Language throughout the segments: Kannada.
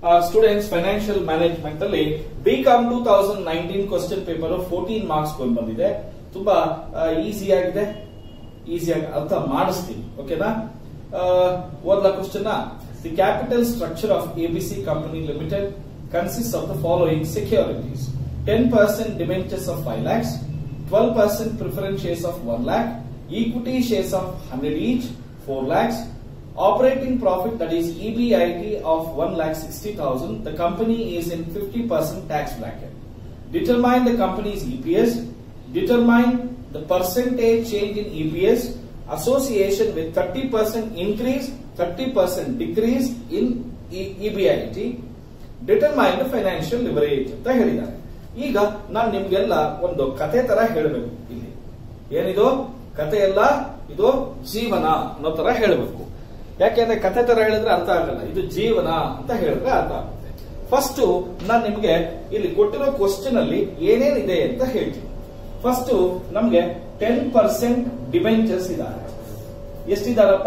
ಸ್ಟೂಡೆಂಟ್ಸ್ ಫೈನಾನ್ಷಿಯಲ್ ಮ್ಯಾನೇಜ್ಮೆಂಟ್ ಅಲ್ಲಿ B com two thousand nineteen question paper fourteen marks ಬಂದಿದೆ ತುಂಬಾ ಈಸಿ ಆಗಿದೆ ಈಸಿಯಾಗಿ ಅರ್ಥ ಮಾಡಿಸ್ತೀನಿ ಓಕೆನಾ ಓದ್ಲಾ question the capital structure of ABC company limited consist of the following securities ten percent debentures of five lakhs twelve percent preference shares of one lakh equity shares of 100 each, 4 lakhs. Operating profit that is EBIT of 1 lakh 60,000. The company is in 50% tax bracket. Determine the company's EPS. Determine the percentage change in EPS. Association with 30% increase, 30% decrease in E- EBIT. Determine financial leverage ಅಂತ ಹೇಳಿದ್ದಾರೆ ಈಗ ನಾನು ನಿಮ್ಗೆಲ್ಲ ಒಂದು ಕತೆ ತರ ಹೇಳಬೇಕು ಇಲ್ಲಿ ಏನಿದು ಕತೆ ಎಲ್ಲ ಇದು ಜೀವನ ಅನ್ನೋ ತರ ಹೇಳಬೇಕು ಯಾಕೆಂದ್ರೆ ಕತೆ ತರ ಹೇಳಿದ್ರೆ ಅರ್ಥ ಆಗಲ್ಲ ಇದು ಜೀವನ ಅಂತ ಹೇಳಿದ್ರೆ ಅರ್ಥ ಆಗುತ್ತೆ ಫಸ್ಟ್ ನಾನು ನಿಮ್ಗೆ ಇಲ್ಲಿ ಕೊಟ್ಟಿರೋ ಕ್ವಶನ್ ಅಲ್ಲಿ ಏನೇನಿದೆ ಅಂತ ಹೇಳ್ತೀನಿ ಫಸ್ಟ್ ನಮ್ಗೆ ಟೆನ್ ಪರ್ಸೆಂಟ್ ಡಿಬೆಂಚರ್ಸ್ ಇದ್ದಾರೆ ಎಷ್ಟಿದಾರಪ್ಪ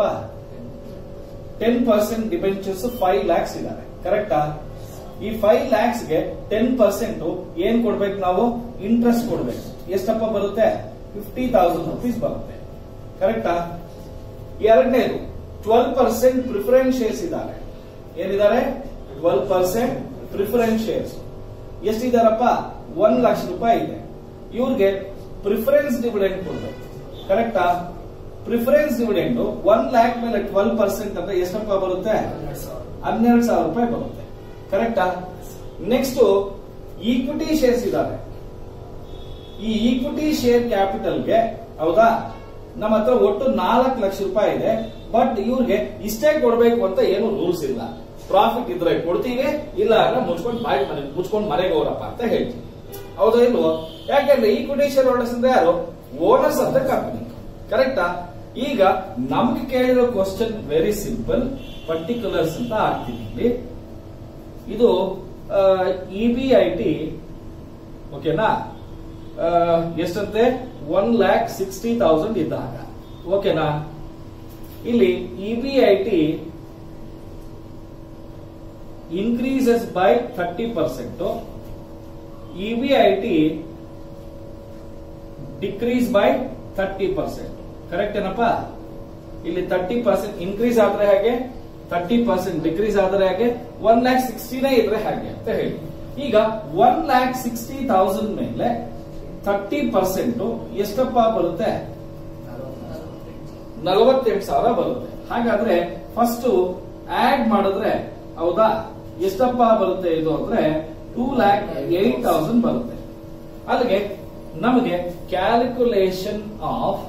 ten percent debentures five lakhs ಇದ್ದಾರೆ ಕರೆಕ್ಟಾ ಈ ಫೈವ್ ಲ್ಯಾಕ್ಸ್ ಗೆ ಟೆನ್ ಪರ್ಸೆಂಟ್ ಏನ್ ಕೊಡ್ಬೇಕು ನಾವು ಇಂಟ್ರೆಸ್ಟ್ ಕೊಡ್ಬೇಕು ಎಷ್ಟಪ್ಪ ಬರುತ್ತೆ ಫಿಫ್ಟಿ ತೌಸಂಡ್ ರುಪೀಸ್ ಬರುತ್ತೆ ಕರೆಕ್ಟಾ ಎರಡನೇದು ಟ್ವೆಲ್ ಪರ್ಸೆಂಟ್ ಪ್ರಿಫರೆನ್ಸ್ ಶೇರ್ಸ್ ಇದ್ದಾರೆ ಏನಿದ್ದಾರೆ ಟ್ವೆಲ್ ಪರ್ಸೆಂಟ್ ಪ್ರಿಫರೆನ್ಸ್ ಶೇರ್ಸ್ ಎಷ್ಟಿದಾರಪ್ಪ ಒಂದ್ ಲಕ್ಷ ರೂಪಾಯಿ ಇದೆ ಇವ್ರಿಗೆ ಪ್ರಿಫರೆನ್ಸ್ ಡಿವಿಡೆಂಡ್ ಕೊಡ್ಬೇಕು ಕರೆಕ್ಟಾ ಪ್ರಿಫರೆನ್ಸ್ ಡಿವಿಡೆಂಡ್ ಒನ್ ಲ್ಯಾಕ್ ಮೇಲೆ ಟ್ವೆಲ್ ಪರ್ಸೆಂಟ್ ಅಂದ್ರೆ ಎಷ್ಟಪ್ಪ ಬರುತ್ತೆ ಹನ್ನೆರಡು ಸಾವಿರ ರೂಪಾಯಿ ಬರುತ್ತೆ ಕರೆಕ್ಟಾ ನೆಕ್ಸ್ಟ್ ಈಕ್ವಿಟಿ ಶೇರ್ಸ್ ಇದಾವೆ ಈ ಈಕ್ವಿಟಿ ಶೇರ್ ಕ್ಯಾಪಿಟಲ್ಗೆ ಹೌದಾ ನಮ್ಮ ಹತ್ರ ಒಟ್ಟು ನಾಲ್ಕು ಲಕ್ಷ ರೂಪಾಯಿ ಇದೆ ಬಟ್ ಇವ್ರಿಗೆ ಇಷ್ಟೇ ಕೊಡ್ಬೇಕು ಅಂತ ಏನು ರೂಲ್ಸ್ ಇಲ್ಲ ಪ್ರಾಫಿಟ್ ಇದ್ರೆ ಕೊಡ್ತೀವಿ ಇಲ್ಲ ಅಂದ್ರೆ ಮುಚ್ಕೊಂಡು ಬಾಯಿ ಮನೆ ಮುಚ್ಕೊಂಡು ಮನೆಗೆ ಹೋರಪ್ಪ ಅಂತ ಹೇಳ್ತೀವಿ ಹೌದಾ ಇಲ್ವೋ ಯಾಕೆಂದ್ರೆ ಈಕ್ವಿಟಿ ಶೇರ್ ಹೋಲ್ಡರ್ಸ್ ಅಂದ್ರೆ ಯಾರು ಓನರ್ಸ್ ಆಫ್ ದ ಕಂಪನಿ ಕರೆಕ್ಟಾ ಈಗ ನಮ್ಗೆ ಕೇಳಿರೋ ಕ್ವಶನ್ ವೆರಿ ಸಿಂಪಲ್ ಪರ್ಟಿಕ್ಯುಲರ್ಸ್ ಅಂತ ಆಗ್ತೀನಿ ಇಲ್ಲಿ ಇದು ಇ ಬಿ ಐ ಟಿ ಓಕೆನಾ ಆ, ಎಷ್ಟಂತೆ ಒನ್ ಲ್ಯಾಕ್ ಸಿಕ್ಸ್ಟಿ ತೌಸಂಡ್ ಇದ್ದಾಗ ಓಕೆನಾ ಇಲ್ಲಿ E B I T increases by thirty percent E B I T decrease by thirty percent correct ಏನಪ್ಪ ಇಲ್ಲಿ ತರ್ಟಿ ಪರ್ಸೆಂಟ್ ಇನ್ಕ್ರೀಸ್ ಆದ್ರೆ ಹಾಗೆ ತರ್ಟಿ ಪರ್ಸೆಂಟ್ ಡಿಕ್ರೀಸ್ ಆದ್ರೆ ಹಾಗೆ ಒನ್ ಲ್ಯಾಕ್ ಸಿಕ್ಸ್ಟಿನೇ ಇದ್ರೆ ಹಾಗೆ ಅಂತ ಹೇಳಿ ಈಗ ಒನ್ ಲ್ಯಾಕ್ ಸಿಕ್ಸ್ಟಿ ತೌಸಂಡ್ ಮೇಲೆ ಥರ್ಟಿ ಪರ್ಸೆಂಟ್ ಎಷ್ಟಪ್ಪ ಬರುತ್ತೆ ನಲವತ್ತೆಂಟು ಸಾವಿರ ಬರುತ್ತೆ ಹಾಗಾದ್ರೆ ಫಸ್ಟ್ ಆಡ್ ಮಾಡಿದ್ರೆ ಹೌದಾ ಎಷ್ಟಪ್ಪ ಬರುತ್ತೆ ಇದು ಅಂದ್ರೆ ಟೂ ಲ್ಯಾಕ್ ಏಟ್ ತೌಸಂಡ್ ಬರುತ್ತೆ ಅಲ್ಲಿಗೆ ನಮಗೆ calculation of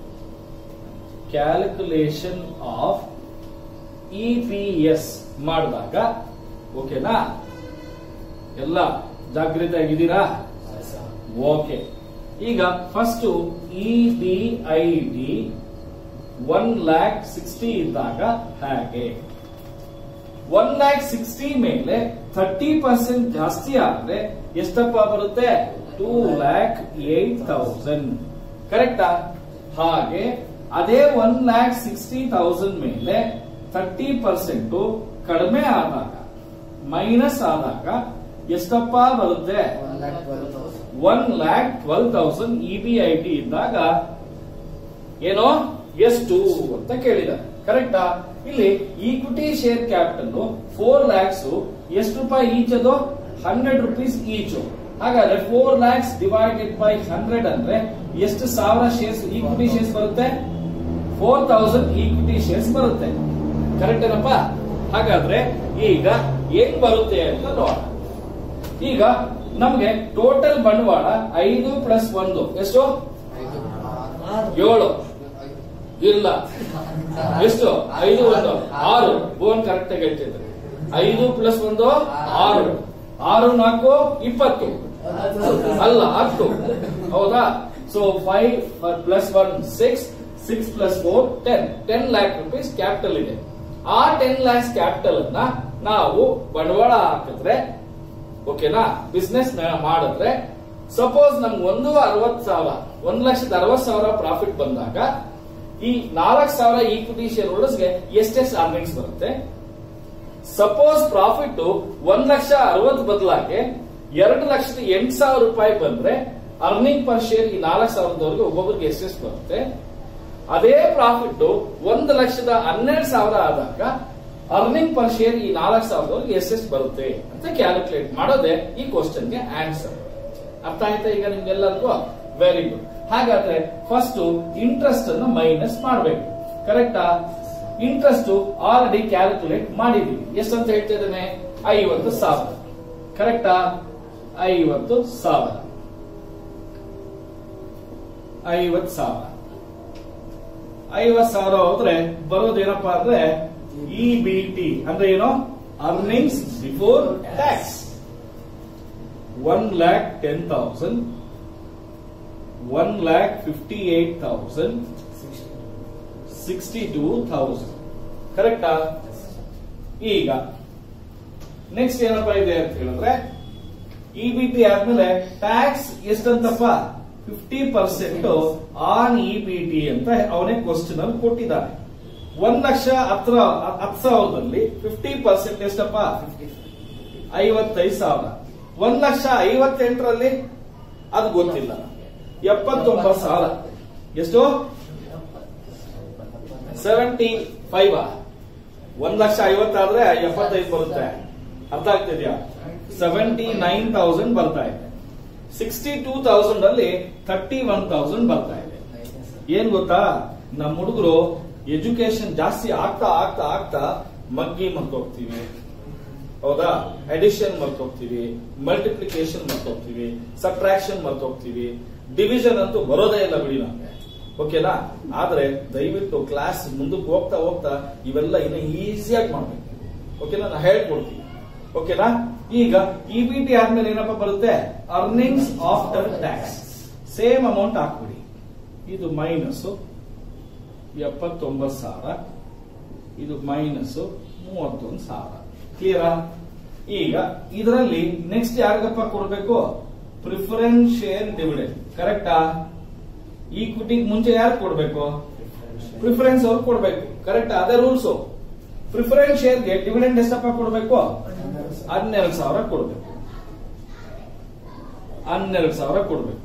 calculation of E P S ಮಾಡಿದಾಗ ಓಕೆನಾ ಎಲ್ಲ ಜಾಗೃತಿ ಆಗಿದ್ದೀರಾ ಓಕೆ ಈಗ first E B I D one lakh sixty ಇದ್ದಾಗ ಹೇಗೆ ಒನ್ ಲ್ಯಾಕ್ ಸಿಕ್ಸ್ಟಿ ಮೇಲೆ ಥರ್ಟಿ ಪರ್ಸೆಂಟ್ ಜಾಸ್ತಿ ಆದ್ರೆ ಎಷ್ಟಪ್ಪ ಬರುತ್ತೆ ಟೂ ಲ್ಯಾಕ್ ಏಟ್ ತೌಸಂಡ್ ಕರೆಕ್ಟಾ ಹಾಗೆ ಅದೇ ಒನ್ ಲ್ಯಾಕ್ ಸಿಕ್ಸ್ಟಿ ತೌಸಂಡ್ ಮೇಲೆ ಥರ್ಟಿ ಪರ್ಸೆಂಟ್ ಕಡಿಮೆ ಆದಾಗ ಮೈನಸ್ ಆದಾಗ ಎಷ್ಟಪ್ಪ ಬರುತ್ತೆ one lakh twelve thousand E B I T ಇದ್ದಾಗ ಏನೋ ಎಷ್ಟು ಅಂತ ಕೇಳಿದ್ದಾರೆ ಕರೆಕ್ಟಾ ಇಲ್ಲಿ equity share capital four lakhs ಎಷ್ಟು ರೂಪಾಯಿ ಈಚ್ ಅದು ಹಂಡ್ರೆಡ್ ರುಪೀಸ್ ಈಚು ಹಾಗಾದ್ರೆ four lakhs divided by hundred ಅಂದ್ರೆ ಎಷ್ಟು ಸಾವಿರ ಶೇರ್ಸ್ ಈಕ್ವಿಟಿ ಶೇರ್ಸ್ ಬರುತ್ತೆ ಫೋರ್ ತೌಸಂಡ್ ಈಕ್ವಿಟಿ ಶೇರ್ಸ್ ಬರುತ್ತೆ ಕರೆಕ್ಟ್ ಏನಪ್ಪ ಹಾಗಾದ್ರೆ ಈಗ ಏನ್ ಬರುತ್ತೆ ಅಂತ ನೋಡೋಣ ಈಗ ನಮ್ಗೆ ಟೋಟಲ್ ಬಂಡವಾಳ ಐದು ಪ್ಲಸ್ ಒಂದು ಎಷ್ಟು ಏಳು ಇಲ್ಲ ಎಷ್ಟು ಐದು ಒಂದು ಆರು ಬೋನ್ ಕರೆಕ್ಟ್ ಆಗಿ ಹೇಳ್ತಿದ್ರೆ ಐದು ಪ್ಲಸ್ ಒಂದು ಆರು ಆರು ನಾಲ್ಕು ಇಪ್ಪತ್ತು ಅಲ್ಲ ಹತ್ತು ಹೌದಾ so five plus one six six plus four ten ten lakh rupees capital ಇದೆ ಆ ಟೆನ್ ಲ್ಯಾಕ್ಸ್ ಕ್ಯಾಪಿಟಲ್ ಅನ್ನ ನಾವು ಬಂಡವಾಳ ಹಾಕಿದ್ರೆ ಓಕೆನಾ ಬಿಸ್ನೆಸ್ ಮಾಡಿದ್ರೆ ಸಪೋಸ್ ನಮ್ಗೆ ಒಂದು ಅರವತ್ ಸಾವಿರ ಒಂದ್ ಲಕ್ಷದ ಅರವತ್ ಸಾವಿರ ಪ್ರಾಫಿಟ್ ಬಂದಾಗ ಈ ನಾಲ್ಕು ಸಾವಿರ ಈಕ್ವಿಟಿ ಶೇರ್ ಹೋಲ್ಡರ್ಸ್ಗೆ ಎಷ್ಟೆಷ್ಟು ಅರ್ನಿಂಗ್ಸ್ ಬರುತ್ತೆ ಸಪೋಸ್ ಪ್ರಾಫಿಟ್ ಒಂದ್ ಲಕ್ಷ ಅರವತ್ತು ಬದಲಾಗಿ ಎರಡು ಲಕ್ಷದ ಎಂಟು ಸಾವಿರ ರೂಪಾಯಿ ಬಂದ್ರೆ ಅರ್ನಿಂಗ್ ಪರ್ ಶೇರ್ ಈ ನಾಲ್ಕು ಸಾವಿರದವರೆಗೆ ಒಬ್ಬೊಬ್ಬರಿಗೆ ಎಷ್ಟೆಷ್ಟು ಬರುತ್ತೆ ಅದೇ ಪ್ರಾಫಿಟ್ ಒಂದು ಲಕ್ಷದ ಹನ್ನೆರಡು ಸಾವಿರ ಆದಾಗ ಅರ್ನಿಂಗ್ ಪರ್ ಶೇರ್ ಈ ನಾಲ್ಕು ಸಾವಿರದವರೆಗೆ ಎಷ್ಟೆಷ್ಟು ಬರುತ್ತೆ ಅಂತ ಕ್ಯಾಲ್ಕುಲೇಟ್ ಮಾಡೋದೇ ಈ ಕ್ವಶನ್ಗೆ ಆನ್ಸರ್ ಅರ್ಥ ಆಯ್ತಾ ಈಗ ನಿಮ್ಗೆಲ್ಲರಿಗೂ ವೆರಿ ಗುಡ್ ಹಾಗಾದ್ರೆ ಫಸ್ಟ್ ಇಂಟ್ರೆಸ್ಟ್ ಅನ್ನು ಮೈನಸ್ ಮಾಡಬೇಕು ಕರೆಕ್ಟಾ ಇಂಟ್ರೆಸ್ಟ್ ಆಲ್ರೆಡಿ ಕ್ಯಾಲ್ಕುಲೇಟ್ ಮಾಡಿದೀವಿ ಎಷ್ಟಂತ ಹೇಳ್ತಾ ಇದ್ದೇನೆ ಐವತ್ತು ಸಾವಿರ ಕರೆಕ್ಟಾ ಐವತ್ತು ಸಾವಿರ ಐವತ್ತು ಸಾವಿರ ಐವತ್ ಸಾವಿರ ಹೋದ್ರೆ ಬರೋದೇನಪ್ಪ ಅಂದ್ರೆ ಇ ಬಿ ಟಿ ಅಂದ್ರೆ ಏನು earnings before tax one lakh ten thousand one lakh fifty eight thousand sixty two thousand ಕರೆಕ್ಟಾ ಈಗ ನೆಕ್ಸ್ಟ್ ಏನಪ್ಪಾ ಇದೆ ಅಂತ ಹೇಳಿದ್ರೆ ಇ ಬಿ ಟಿ ಆದ್ಮೇಲೆ ಟ್ಯಾಕ್ಸ್ ಎಷ್ಟಂತಪ್ಪ fifty percent on E B T ಅಂತ ಅವನೇ ಕ್ವಶನ್ ಅಲ್ಲಿ ಕೊಟ್ಟಿದ್ದಾನೆ ಒಂದ್ ಲಕ್ಷ ಹತ್ರ ಹತ್ತು ಸಾವಿರದಲ್ಲಿ ಫಿಫ್ಟಿ ಪರ್ಸೆಂಟ್ ಎಷ್ಟಪ್ಪ ಐವತ್ತೈದು ಸಾವಿರ ಒಂದ್ ಲಕ್ಷ ಐವತ್ತೆಂಟರಲ್ಲಿ ಅದು ಗೊತ್ತಿಲ್ಲ ಎಪ್ಪತ್ತೊಂಬತ್ತು ಸಾವಿರ ಎಷ್ಟು ಸೆವೆಂಟಿ ಫೈವ್ ಒಂದ್ ಲಕ್ಷ ಐವತ್ತಾದ್ರೆ ಎಪ್ಪತ್ತೈದು ಬರುತ್ತೆ ಅರ್ಥ ಆಗ್ತಿದ್ಯಾ ಸೆವೆಂಟಿ ನೈನ್ ತೌಸಂಡ್ ಬರ್ತಾ ಇದೆ ಸಿಕ್ಸ್ಟಿ ಟೂ ತೌಸಂಡ್ ಅಲ್ಲಿ ಥರ್ಟಿ ಒನ್ ತೌಸಂಡ್ ಬರ್ತಾ ಇದೆ ಏನ್ ಗೊತ್ತಾ ನಮ್ಮ ಹುಡುಗರು ಎಜುಕೇಶನ್ ಜಾಸ್ತಿ ಆಗ್ತಾ ಆಗ್ತಾ ಆಗ್ತಾ ಮಗ್ಗಿ ಮರ್ತೋಗ್ತೀವಿ ಹೌದಾ ಅಡಿಷನ್ ಮರ್ತೋಗ್ತೀವಿ ಮಲ್ಟಿಪ್ಲಿಕೇಶನ್ ಮರ್ತೋಗ್ತೀವಿ ಸಬ್ಟ್ರಾಕ್ಷನ್ ಮರ್ತೋಗ್ತೀವಿ ಡಿವಿಷನ್ ಅಂತೂ ಬರೋದೇ ಇಲ್ಲ ಬಿಡಿ ನಮ್ಗೆ ಓಕೆನಾ ಆದ್ರೆ ದಯವಿಟ್ಟು ಕ್ಲಾಸ್ ಮುಂದಕ್ಕೆ ಹೋಗ್ತಾ ಹೋಗ್ತಾ ಇವೆಲ್ಲ ಇನ್ನು ಈಸಿಯಾಗಿ ಮಾಡ್ಬೇಕು ಓಕೆನಾ ನಾ ಹೇಳ್ಕೊಡ್ತೀವಿ ಓಕೆನಾ ಈಗ ಇ ಬಿ ಟಿ ಆದ್ಮೇಲೆ ಏನಪ್ಪ ಬರುತ್ತೆ earnings after tax same amount ಹಾಕ್ಬಿಡಿ ಇದು ಮೈನಸ್ ಎಪ್ಪತ್ತೊಂಬತ್ತು ಸಾವಿರ ಇದು ಮೈನಸ್ ಮೂವತ್ತೊಂದು ಸಾವಿರ ಕ್ಲಿಯರಾ ಈಗ ಇದರಲ್ಲಿ ನೆಕ್ಸ್ಟ್ ಯಾರಿಗಪ್ಪ ಕೊಡ್ಬೇಕು ಪ್ರಿಫರೆನ್ಸ್ ಶೇರ್ ಡಿವಿಡೆಂಡ್ ಕರೆಕ್ಟಾ ಈಕ್ವಿಟಿ ಮುಂಚೆ ಯಾರು ಕೊಡ್ಬೇಕು ಪ್ರಿಫರೆನ್ಸ್ ಅವ್ರು ಕೊಡ್ಬೇಕು ಕರೆಕ್ಟ್ ಅದೇ ರೂಲ್ಸ್ ಪ್ರಿಫರೆನ್ಸ್ ಶೇರ್ಗೆ ಡಿವಿಡೆಂಡ್ ಎಷ್ಟಪ್ಪ ಕೊಡ್ಬೇಕು ಹನ್ನೆರಡು ಸಾವಿರ ಕೊಡ್ಬೇಕು ಹನ್ನೆರಡು ಸಾವಿರ ಕೊಡ್ಬೇಕು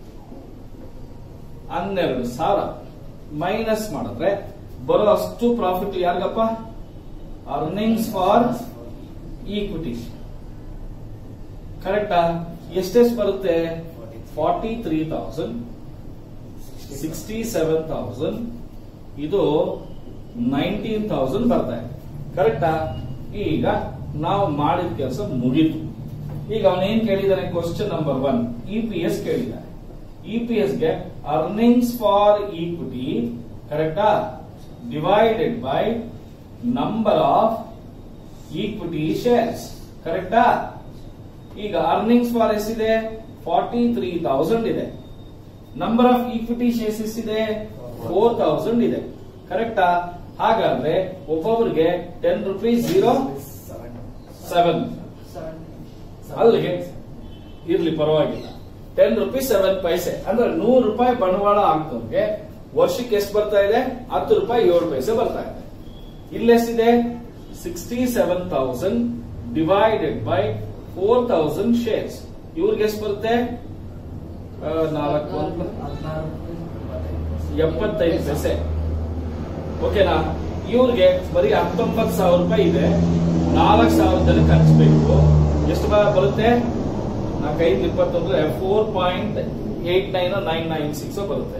ಹನ್ನೆರಡು ಸಾವಿರ ಮೈನಸ್ ಮಾಡಿದ್ರೆ ಬರೋ ಅಷ್ಟು ಪ್ರಾಫಿಟ್ ಯಾರಿಗಪ್ಪ ಅರ್ನಿಂಗ್ಸ್ ಫಾರ್ ಈಕ್ವಿಟಿ ಕರೆಕ್ಟಾ ಎಷ್ಟೆಷ್ಟು ಬರುತ್ತೆ forty three thousand sixty seven thousand ಇದು ನೈನ್ಟೀನ್ ತೌಸಂಡ್ ಬರ್ತಾ ಇದೆ ಕರೆಕ್ಟಾ ಈಗ ನಾವು ಮಾಡಿದ ಕೆಲಸ ಮುಗೀತು ಈಗ ಅವನೇನ್ ಕೇಳಿದಾನೆ question number one E P S ಕೇಳಿದ್ದಾನೆ ಇ ಪಿ ಎಸ್ ಗೆ ಅರ್ನಿಂಗ್ಸ್ ಫಾರ್ ಈಕ್ವಿಟಿ ಕರೆಕ್ಟಾ divided by number of equity shares ಕರೆಕ್ಟಾ ಈಗ ಅರ್ನಿಂಗ್ಸ್ ಫಾರ್ ಎಷ್ಟಿದೆ ಫಾರ್ಟಿ ತ್ರೀ ತೌಸಂಡ್ ಇದೆ ನಂಬರ್ ಆಫ್ ಈಕ್ವಿಟಿ ಶೇರ್ಸ್ ಎಷ್ಟಿದೆ ಫೋರ್ ತೌಸಂಡ್ ಇದೆ ಕರೆಕ್ಟಾ ಹಾಗಾದ್ರೆ ಒಬ್ಬೊಬ್ಬರಿಗೆ ಟೆನ್ ರುಪೀಸ್ ಜೀರೋ ಸೆವೆನ್ ಅಲ್ಲಿಗೆ ಇರ್ಲಿ ಪರವಾಗಿಲ್ಲ ಟೆನ್ ರುಪೀಸ್ ಸೆವೆನ್ ಪೈಸೆ ಅಂದ್ರೆ ನೂರು ರೂಪಾಯಿ ಬಂಡವಾಳ ಹಾಕ್ದವ್ರಿಗೆ ವರ್ಷಕ್ಕೆ ಎಷ್ಟು ಬರ್ತಾ ಇದೆ ಹತ್ತು ರೂಪಾಯಿ ಏಳು ಪೈಸೆ ಬರ್ತಾ ಇದೆ ಇಲ್ಲೆಷ್ಟಿದೆ sixty seven thousand divided by four thousand shares ಇವ್ರಿಗೆ ಎಷ್ಟು ಬರುತ್ತೆ ಆ, ನಾಲ್ಕು ಒಂದು ಎಪ್ಪತ್ತೈದು ಪೈಸೆ ಓಕೆನಾ ಇವ್ರಿಗೆ ಬರೀ ಹತ್ತೊಂಬತ್ತು ಸಾವಿರ ರೂಪಾಯಿ ಇದೆ ನಾಲ್ಕು ಸಾವಿರ ಜನಕ್ಕೆ ಹಂಚ್ಬೇಕು ಎಷ್ಟು ಬ- ಬರುತ್ತೆ ನಾಲ್ಕೈದು ಇಪ್ಪತ್ತೊಂದ್ರೆ four point eight nine nine nine six ಬರುತ್ತೆ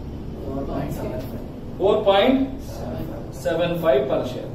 four point seven five per share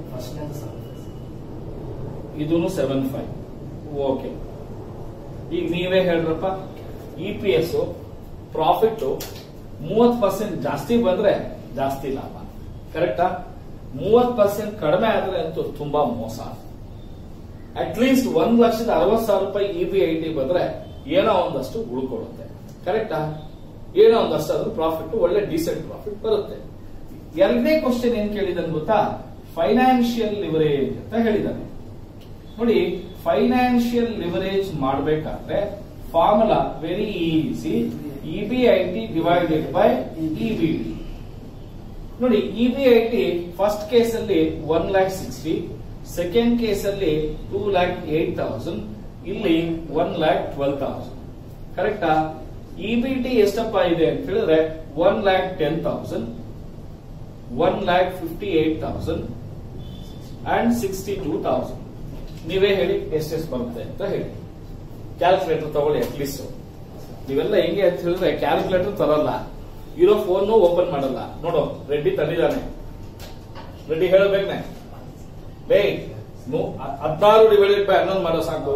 ಇದೂನು ಸೆವೆನ್ ಫೈವ್ ಓಕೆ ಈಗ ನೀವೇ ಹೇಳ್ರಪ್ಪ ಇ ಪಿ ಎಸ್ ಪ್ರಾಫಿಟ್ ಮೂವತ್ ಪರ್ಸೆಂಟ್ ಜಾಸ್ತಿ ಬಂದ್ರೆ ಜಾಸ್ತಿ ಲಾಭ ಕರೆಕ್ಟಾ ಮೂವತ್ ಪರ್ಸೆಂಟ್ ಕಡಿಮೆ ಆದ್ರೆ ಅಂತೂ ತುಂಬಾ ಮೋಸ ಅಟ್ ಲೀಸ್ಟ್ ಒಂದ್ ಲಕ್ಷದ ಅರವತ್ ಸಾವಿರ ರೂಪಾಯಿ ಇ ಬಿ ಐ ಟಿ ಬಂದ್ರೆ ಏನೋ ಒಂದಷ್ಟು ಉಳ್ಕೊಳುತ್ತೆ ಕರೆಕ್ಟಾ ಏನೋ ಒಂದಷ್ಟು ಅದ್ರ ಪ್ರಾಫಿಟ್ ಒಳ್ಳೆ ಡೀಸೆಂಟ್ ಪ್ರಾಫಿಟ್ ಬರುತ್ತೆ ಎರಡನೇ ಕ್ವಶನ್ ಏನ್ ಕೇಳಿದಾನೆ ಗೊತ್ತಾ ಫೈನಾನ್ಷಿಯಲ್ ಲಿವರೇಜ್ ಅಂತ ಹೇಳಿದಾನೆ ನೋಡಿ ಫೈನಾನ್ಷಿಯಲ್ ಲಿವರೇಜ್ ಮಾಡಬೇಕಾದ್ರೆ formula very easy E B I T divided by E B T ನೋಡಿ E B I T first case ಅಲ್ಲಿ one lakh sixty second case ಅಲ್ಲಿ ಟೂ ಲ್ಯಾಕ್ ಏಟ್ ತೌಸಂಡ್ ಇಲ್ಲಿ ಒನ್ ಲ್ಯಾಕ್ ಟ್ವೆಲ್ ತೌಸಂಡ್ ಕರೆಕ್ಟಾ ಇ ಬಿ ಟಿ ಎಷ್ಟಪ್ಪ ಇದೆ ಅಂತ ಹೇಳಿದ್ರೆ one lakh ten thousand one lakh fifty eight thousand and sixty two thousand ನೀವೇ ಹೇಳಿ ಎಷ್ಟೆಷ್ಟು ಬರುತ್ತೆ ಅಂತ ಹೇಳಿ ಕ್ಯಾಲ್ಕುಲೇಟರ್ ತಗೊಳ್ಳಿ ಅಟ್ಲೀಸ್ಟ್ ನೀವೆಲ್ಲ ಹೆಂಗೆ ಅಂತ ಹೇಳಿದ್ರೆ ಕ್ಯಾಲ್ಕುಲೇಟರ್ ತರಲ್ಲ ಇರೋ ಫೋನ್ ಓಪನ್ ಮಾಡಲ್ಲ ನೋಡು ರೆಡ್ಡಿ ತಂದಿದ್ದಾನೆ ರೆಡ್ಡಿ ಹೇಳಬೇಕನೆ ಲೇ ನು- ಹ- ಹದ್ನಾರು ಡಿವೈಡೆಡ್ ಬೈ ಹನ್ನೊಂದು ಮಾಡೋ ಸಾಕು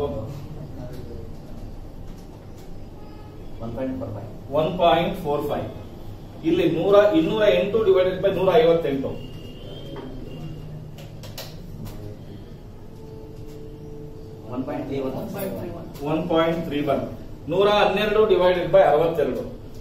one point four five one point four five ಇಲ್ಲಿ ನೂರ ಇನ್ನೂರ ಎಂಟು ಡಿವೈಡೆಡ್ ಬೈ ನೂರ ಐವತ್ತೆಂಟು one point three one one point three one ನೂರ ಹನ್ನೆರಡು ಡಿವೈಡೆಡ್ ಬೈ ಅರವತ್ತೆರಡು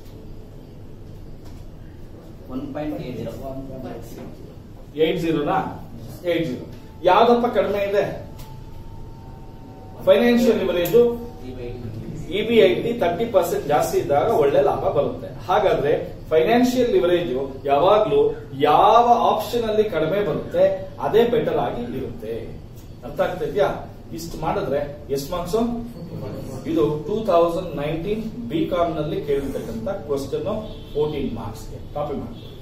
one point eight zero eight ಜೀರೋನಾ ಏಟ್ ಜೀರೋ ಯಾವ್ದಪ್ಪ ಕಡಿಮೆ ಇದೆ financial leverage E B I T thirty percent ಜಾಸ್ತಿ ಇದ್ದಾಗ ಒಳ್ಳೆ ಲಾಭ ಬರುತ್ತೆ ಹಾಗಾದ್ರೆ ಫೈನಾನ್ಷಿಯಲ್ ಲಿವರೇಜ್ ಯಾವಾಗ್ಲೂ ಯಾವ ಆಪ್ಷನ್ ಅಲ್ಲಿ ಕಡಿಮೆ ಬರುತ್ತೆ ಅದೇ ಬೆಟರ್ ಆಗಿ ಇರುತ್ತೆ ಅರ್ಥ ಆಗ್ತಾ ಇದೆಯಾ ಇಷ್ಟು ಮಾಡಿದ್ರೆ ಎಷ್ಟು ಮಾರ್ಕ್ಸ್ ಇದು two thousand nineteen B com ನಲ್ಲಿ ಕೇಳಿರ್ತಕ್ಕಂಥ ಕ್ವಶನ್ ಫೋರ್ಟೀನ್ ಮಾರ್ಕ್ಸ್ಗೆ ಕಾಪಿ ಮಾಡ್ಕೊಳ್ಳಿ